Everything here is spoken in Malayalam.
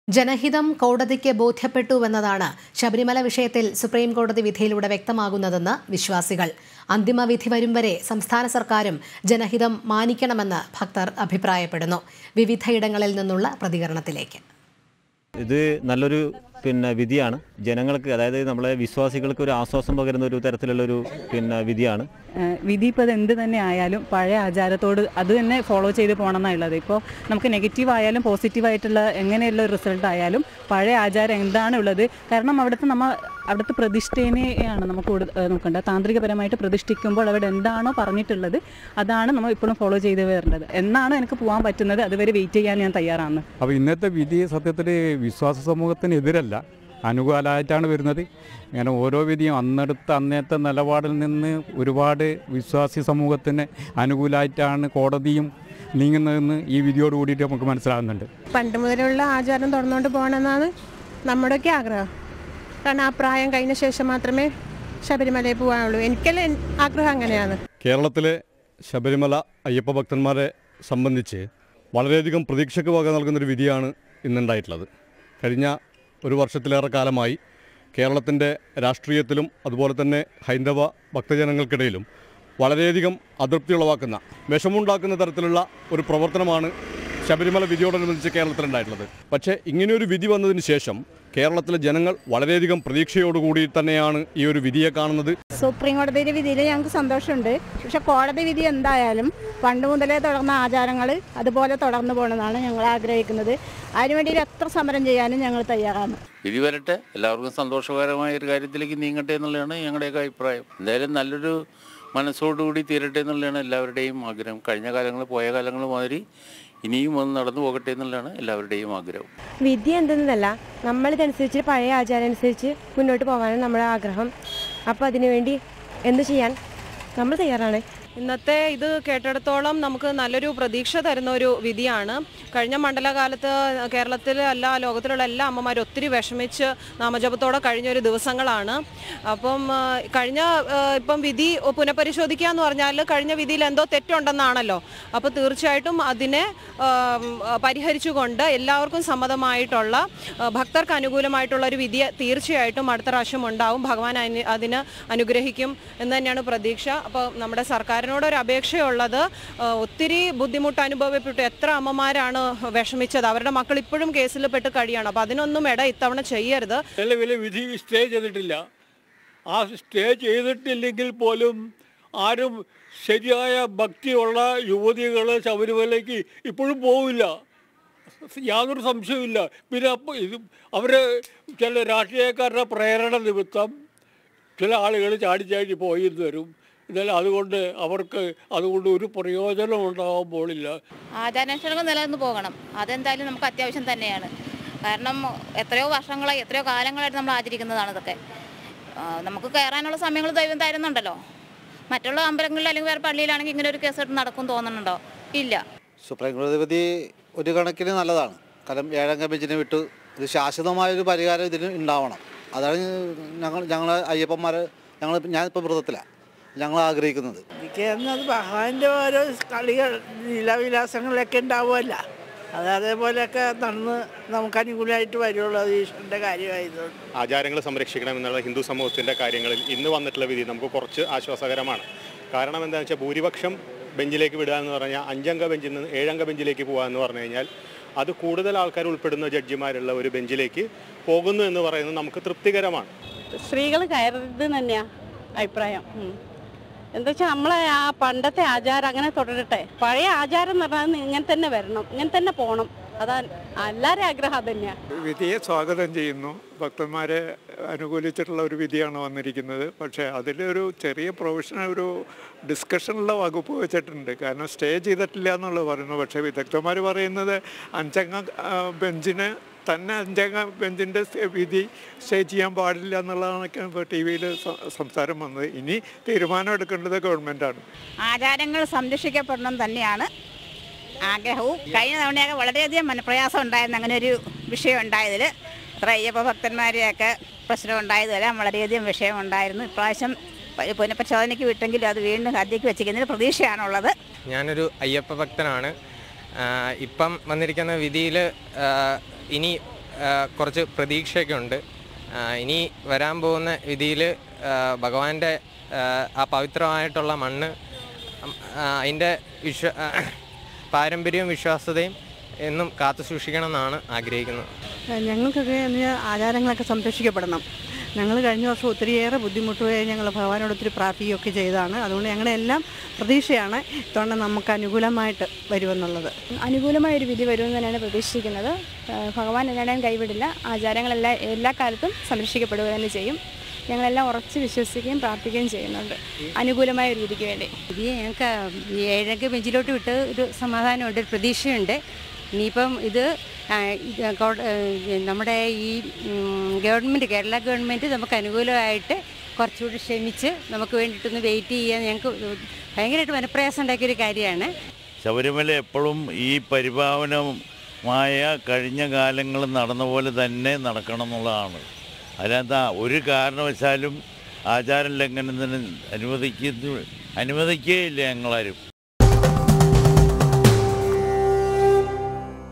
ജനഹിതം കോടതിക്ക് ബോധ്യപ്പെട്ടുവെന്നതാണ് ശബരിമല വിഷയത്തിൽ സുപ്രീം കോടതി വിധിയിലൂടെ വ്യക്തമാകുന്നതെന്ന് വിശ്വാസികൾ അന്തിമ വിധി വരും വരെ സംസ്ഥാന സർക്കാരും ജനഹിതം മാനിക്കണമെന്ന് ഭക്തർ അഭിപ്രായപ്പെടുന്നു വിവിധയിടങ്ങളിൽ നിന്നുള്ള പ്രതികരണത്തിലേക്ക് ഇത് നല്ലൊരു പിന്നെ വിധിയാണ് ജനങ്ങൾക്ക് അതായത് നമ്മളെ വിശ്വാസികൾക്ക് ഒരു ആശ്വാസം പകരുന്ന ഒരു തരത്തിലുള്ളൊരു പിന്നെ വിധിയാണ് ഏഹ് വിധി ഇപ്പോൾ അത് എന്ത് തന്നെ ആയാലും പഴയ ആചാരത്തോട് അത് തന്നെ ഫോളോ ചെയ്ത് പോകണം എന്നുള്ളത് ഇപ്പോൾ നമുക്ക് നെഗറ്റീവ് ആയാലും പോസിറ്റീവ് ആയിട്ടുള്ള എങ്ങനെയുള്ള റിസൾട്ട് ആയാലും പഴയ ആചാരം എന്താണ് ഉള്ളത് കാരണം അവിടുത്തെ നമ്മൾ അവിടുത്തെ പ്രതിഷ്ഠേനെയാണ് നമുക്ക് കൊടു- ഏഹ് നോക്കേണ്ടത് താന്ത്രികപരമായിട്ട് പ്രതിഷ്ഠിക്കുമ്പോൾ അവിടെ എന്താണോ പറഞ്ഞിട്ടുള്ളത് അതാണ് നമ്മൾ ഇപ്പോഴും ഫോളോ ചെയ്ത് വരേണ്ടത് എന്നാണ് എനിക്ക് പോകാൻ പറ്റുന്നത് അതുവരെ വെയിറ്റ് ചെയ്യാൻ ഞാൻ തയ്യാറാണ് അപ്പോൾ ഇന്നത്തെ വിധി സത്യത്തിൽ വിശ്വാസ സമൂഹത്തിനെതിരല്ല അനുകൂലമായിട്ടാണ് വരുന്നത് ഇങ്ങനെ ഓരോ വിധിയും അന്നെടുത്ത അന്നത്തെ നിലപാടിൽ നിന്ന് ഒരുപാട് വിശ്വാസി സമൂഹത്തിന് അനുകൂലമായിട്ടാണ് കോടതിയും നീങ്ങുന്നതെന്ന് ഈ വിധിയോട് കൂടിയിട്ട് നമുക്ക് മനസ്സിലാകുന്നുണ്ട് പണ്ട് മുതലുള്ള ആചാരം തുടർന്നുകൊണ്ട് പോകണമെന്നാണ് നമ്മുടെയൊക്കെ ആഗ്രഹം കാരണം ആ പ്രായം കഴിഞ്ഞ ശേഷം മാത്രമേ ശബരിമലയിൽ പോകാനുള്ളൂ എനിക്കെല്ലാം എൻ- ആഗ്രഹം അങ്ങനെയാണ് കേരളത്തിലെ ശബരിമല അയ്യപ്പ ഭക്തന്മാരെ സംബന്ധിച്ച് വളരെയധികം പ്രതീക്ഷയ്ക്ക് വക നൽകുന്നൊരു വിധിയാണ് ഇന്നുണ്ടായിട്ടുള്ളത് കഴിഞ്ഞ ഒരു വർഷത്തിലേറെ കാലമായി കേരളത്തിൻ്റെ രാഷ്ട്രീയത്തിലും അതുപോലെ തന്നെ ഹൈന്ദവ ഭക്തജനങ്ങൾക്കിടയിലും വളരെയധികം അതൃപ്തി ഉളവാക്കുന്ന വിഷമുണ്ടാക്കുന്ന തരത്തിലുള്ള ഒരു പ്രവർത്തനമാണ് ശബരിമല വിധിയോടനുബന്ധിച്ച് കേരളത്തിലുണ്ടായിട്ടുള്ളത് പക്ഷേ ഇങ്ങനെയൊരു വിധി വന്നതിന് ശേഷം കേരളത്തിലെ ജനങ്ങൾ വളരെയധികം പ്രതീക്ഷയോടുകൂടി തന്നെയാണ് ഈ ഒരു വിധിയെ കാണുന്നത് സുപ്രീം കോടതിയുടെ വിധിയിൽ ഞങ്ങൾക്ക് സന്തോഷമുണ്ട് പക്ഷെ കോടതി വിധി എന്തായാലും പണ്ട് മുതലേ തുടർന്ന ആചാരങ്ങൾ അതുപോലെ തുടർന്നു പോകണമെന്നാണ് ഞങ്ങൾ ആഗ്രഹിക്കുന്നത് അതിനുവേണ്ടി എത്ര സമരം ചെയ്യാനും ഞങ്ങൾ തയ്യാറാണ് വിധി വരട്ടെ എല്ലാവർക്കും സന്തോഷകരമായ ഒരു കാര്യത്തിലേക്ക് നീങ്ങട്ടെ എന്നുള്ളതാണ് ഞങ്ങളുടെയൊക്കെ അഭിപ്രായം എന്തായാലും നല്ലൊരു മനസ്സോടുകൂടി തീരട്ടെ എന്നുള്ളതാണ് എല്ലാവരുടെയും ആഗ്രഹം കഴിഞ്ഞ കാലങ്ങൾ പോയ കാലങ്ങൾ മാതിരി ഇനിയും ഒന്ന് നടന്നു പോകട്ടെ എന്നുള്ളതാണ് എല്ലാവരുടെയും ആഗ്രഹം വിധി എന്തെന്നല്ല നമ്മളിതനുസരിച്ച് പഴയ ആചാരം അനുസരിച്ച് മുന്നോട്ട് പോകാനാണ് നമ്മുടെ ആഗ്രഹം അപ്പോൾ അതിനുവേണ്ടി എന്ത് ചെയ്യാൻ നമ്മൾ തയ്യാറാണ് ഇന്നത്തെ ഇത് കേട്ടിടത്തോളം നമുക്ക് നല്ലൊരു പ്രതീക്ഷ തരുന്ന ഒരു വിധിയാണ് കഴിഞ്ഞ മണ്ഡലകാലത്ത് കേരളത്തിലെ എല്ലാ ലോകത്തിലുള്ള എല്ലാ അമ്മമാരും ഒത്തിരി വിഷമിച്ച് നാമജപത്തോടെ കഴിഞ്ഞ ഒരു ദിവസങ്ങളാണ് അപ്പം ആ, കഴിഞ്ഞ ആ, ഇപ്പം വിധി പുനഃപരിശോധിക്കുക എന്ന് പറഞ്ഞാൽ കഴിഞ്ഞ വിധിയിൽ എന്തോ തെറ്റുണ്ടെന്നാണല്ലോ അപ്പോൾ തീർച്ചയായിട്ടും അതിനെ ആം, പരിഹരിച്ചുകൊണ്ട് എല്ലാവർക്കും സമ്മതമായിട്ടുള്ള ആ, ഭക്തർക്ക് അനുകൂലമായിട്ടുള്ള ഒരു വിധി തീർച്ചയായിട്ടും അടുത്ത പ്രാവശ്യം ഉണ്ടാവും ഭഗവാൻ അതിന് അതിന് അനുഗ്രഹിക്കും എന്ന് തന്നെയാണ് പ്രതീക്ഷ അപ്പോൾ നമ്മുടെ സർക്കാരിനോട് ഒരു അപേക്ഷയുള്ളത് ആ, ഒത്തിരി ബുദ്ധിമുട്ട് അനുഭവപ്പെട്ടു എത്ര അമ്മമാരാണ് വിഷമിച്ചത് അവരുടെ മക്കൾ ഇപ്പോഴും കേസിൽ പെട്ട് കഴിയാണ് അപ്പോൾ അതിനൊന്നും ഇട ഇത്തവണ ചെയ്യരുത് നിലവിലെ വിധി സ്റ്റേ ചെയ്തിട്ടില്ല ആ സ്റ്റേ ചെയ്തിട്ടില്ലെങ്കിൽ പോലും ആരും ശരിയായ ഭക്തിയുള്ള യുവതികൾ ശബരിമലയ്ക്ക് ഇപ്പോഴും പോവില്ല യാതൊരു സംശയവുമില്ല പിന്നെ അപ്പോൾ ഇത് അവർ ചില രാഷ്ട്രീയക്കാരുടെ പ്രേരണ നിമിത്തം ചില ആളുകൾ ചാടി ചാടി പോയി വരും എന്നാൽ അതുകൊണ്ട് അവർക്ക് അതുകൊണ്ട് ഒരു പ്രയോജനം ഉണ്ടാകാൻ പോണില്ല ആചാരാനുഷ്ഠാനങ്ങൾ നിലനിന്ന് പോകണം അതെന്തായാലും നമുക്ക് അത്യാവശ്യം തന്നെയാണ് കാരണം എത്രയോ വർഷങ്ങളായി എത്രയോ കാലങ്ങളായിട്ട് നമ്മൾ ആചരിക്കുന്നതാണ് ഇതൊക്കെ ആ, നമുക്ക് കയറാനുള്ള സമയങ്ങൾ ദൈവം തരുന്നുണ്ടല്ലോ മറ്റുള്ള അമ്പലങ്ങളിൽ അല്ലെങ്കിൽ വേറെ പള്ളിയിലാണെങ്കിൽ ഇങ്ങനെ ഒരു കേസ് നടക്കും തോന്നുന്നുണ്ടോ ഇല്ല സുപ്രീം കോടതി വിധി ഒരു കണക്കിന് നല്ലതാണ് കാരണം ഏഴംഗ ബെഞ്ചിനെ വിട്ട് ഒരു ശാശ്വതമായൊരു പരിഹാരം ഇതിന് ഉണ്ടാവണം അതാണ് ഞങ്ങൾ ഞങ്ങൾ അയ്യപ്പന്മാർ ഞങ്ങൾ ഞാനിപ്പോൾ വ്രതത്തിലാണ് ഞങ്ങൾ ആഗ്രഹിക്കുന്നത് അത് ഭഗവാന്റെ ഓരോ കളികൾ ലീലാവിലാസങ്ങളൊക്കെ ഉണ്ടാവുമല്ല അത് അതേപോലെയൊക്കെ നടന്ന് നമുക്ക് അനുകൂലമായിട്ട് വരുള്ളൂ അത് ഈശ്വരൻ്റെ കാര്യമായതുകൊണ്ട് ആചാരങ്ങൾ സംരക്ഷിക്കണം എന്നുള്ള ഹിന്ദു സമൂഹത്തിൻ്റെ കാര്യങ്ങളിൽ ഇന്ന് വന്നിട്ടുള്ള വിധി നമുക്ക് കുറച്ച് ആശ്വാസകരമാണ് കാരണം എന്താണെന്ന് വെച്ചാൽ ഭൂരിപക്ഷം ബെഞ്ചിലേക്ക് വിടുക എന്ന് പറഞ്ഞാൽ അഞ്ചംഗ ബെഞ്ചിൽ നിന്ന് ഏഴംഗ ബെഞ്ചിലേക്ക് പോകുക എന്ന് പറഞ്ഞു കഴിഞ്ഞാൽ അത് കൂടുതൽ ആൾക്കാർ ഉൾപ്പെടുന്ന ജഡ്ജിമാരുള്ള ഒരു ബെഞ്ചിലേക്ക് പോകുന്നു എന്ന് പറയുന്നത് നമുക്ക് തൃപ്തികരമാണ് സ്ത്രീകൾ കയറരുത് തന്നെയാ അഭിപ്രായം ഉം. എന്താ വെച്ചാൽ നമ്മളെ ആ പണ്ടത്തെ ആചാരം അങ്ങനെ തുടരട്ടെ പഴയ ആചാരം എന്ന് പറഞ്ഞാൽ ഇങ്ങനെ തന്നെ വരണം ഇങ്ങനെ തന്നെ പോകണം അതാ എല്ലാവരും ആഗ്രഹം അത് തന്നെയാണ് വിധിയെ സ്വാഗതം ചെയ്യുന്നു ഭക്തന്മാരെ അനുകൂലിച്ചിട്ടുള്ള ഒരു വിധിയാണ് വന്നിരിക്കുന്നത് പക്ഷേ അതിലൊരു ചെറിയ പ്രൊഫഷണൽ ഒരു ഡിസ്കഷനുള്ള വകുപ്പ് വെച്ചിട്ടുണ്ട് കാരണം സ്റ്റേ ചെയ്തിട്ടില്ല എന്നുള്ളത് പറയുന്നു പക്ഷേ വിദഗ്ധന്മാർ പറയുന്നത് അഞ്ചംഗ ആ, ബെഞ്ചിന് തന്നെ അഞ്ചംഗ ബെഞ്ചിൻ്റെ വിധി സ്റ്റേ ചെയ്യാൻ പാടില്ല എന്നുള്ളതാണ് ഇപ്പോൾ ടി വിയിൽ സംസാരം വന്നത് ഇനി തീരുമാനം എടുക്കേണ്ടത് ഗവൺമെൻറ്റാണ് ആചാരങ്ങൾ സംരക്ഷിക്കപ്പെടണം തന്നെയാണ് ആഗ്രഹവും കഴിഞ്ഞ തവണയൊക്കെ വളരെയധികം മനപ്രയാസം ഉണ്ടായിരുന്നു അങ്ങനെ ഒരു വിഷയം ഉണ്ടായതിൽ അത്ര അയ്യപ്പ ഭക്തന്മാരെയൊക്കെ പ്രശ്നം ഉണ്ടായതുവരെ വളരെയധികം വിഷയമുണ്ടായിരുന്നു ഇപ്രാവശ്യം പ- പുനഃപരിശോധനയ്ക്ക് വിട്ടെങ്കിലും അത് വീണ്ടും ഹദ്യക്ക് വെച്ചിരിക്കുന്നതിൽ പ്രതീക്ഷയാണുള്ളത് ഞാനൊരു അയ്യപ്പ ഭക്തനാണ് ആ, ഇപ്പം വന്നിരിക്കുന്ന വിധിയിൽ ഇനി ആ, കുറച്ച് പ്രതീക്ഷയൊക്കെ ഉണ്ട് ആ, ഇനി വരാൻ പോകുന്ന വിധിയിൽ ഭഗവാന്റെ ആ, ആ പവിത്രമായിട്ടുള്ള മണ്ണ് ഉം, ആ, അതിൻ്റെ വിശ്വ ആ, പാരമ്പര്യവും വിശ്വാസ്യതയും എന്നും കാത്തു സൂക്ഷിക്കണം എന്നാണ് ആഗ്രഹിക്കുന്നത് ഞങ്ങൾക്കൊക്കെ എന്ന് പറഞ്ഞാൽ ആചാരങ്ങളൊക്കെ സംരക്ഷിക്കപ്പെടണം ഞങ്ങൾ കഴിഞ്ഞ വർഷം ഒത്തിരിയേറെ ബുദ്ധിമുട്ടുകയും ഞങ്ങൾ ഭഗവാനോട് ഒത്തിരി പ്രാർത്ഥിക്കുകയൊക്കെ ചെയ്തതാണ് അതുകൊണ്ട് ഞങ്ങളുടെ എല്ലാം പ്രതീക്ഷയാണ് ഇത്തവണ നമുക്ക് അനുകൂലമായിട്ട് വരുമെന്നുള്ളത് അനുകൂലമായ ഒരു വിധി വരുമെന്ന് തന്നെയാണ് പ്രതീക്ഷിക്കുന്നത് ഏഹ് ഭഗവാൻ എല്ലാവരുടെയും കൈവിടില്ല ആചാരങ്ങളെല്ലാം എല്ലാ കാലത്തും സംരക്ഷിക്കപ്പെടുക തന്നെ ചെയ്യും ഞങ്ങളെല്ലാം ഉറച്ച് വിശ്വസിക്കുകയും പ്രാർത്ഥിക്കുകയും ചെയ്യുന്നുണ്ട് അനുകൂലമായ ഒരു വിധിക്ക് വേണ്ടി ഇത് ഞങ്ങൾക്ക് ഈ ഏഴംഗ ബെഞ്ചിലോട്ട് വിട്ട് ഒരു സമാധാനമുണ്ട് ഒരു പ്രതീക്ഷയുണ്ട് ഇനിയിപ്പം ഇത് ആ, ഇത് കോ- ഏ, നമ്മുടെ ഈ ഗവൺമെൻറ് കേരള ഗവൺമെൻറ് നമുക്ക് അനുകൂലമായിട്ട് കുറച്ചുകൂടി ക്ഷമിച്ച് നമുക്ക് വേണ്ടിയിട്ടൊന്ന് വെയിറ്റ് ചെയ്യാൻ ഞങ്ങൾക്ക് ഭയങ്കരമായിട്ട് മനപ്രയാസം ഉണ്ടാക്കിയൊരു കാര്യമാണ് ശബരിമല എപ്പോഴും ഈ പരിപാവനമായ കഴിഞ്ഞ കാലങ്ങൾ നടന്ന പോലെ തന്നെ നടക്കണം എന്നുള്ളതാണ് അതിനകത്ത് ആ ഒരു കാരണവശാലും ആചാര ലംഘനത്തിന് അനുവദിക്കുന്നു അനുവദിക്കുകയില്ല ഞങ്ങളാരും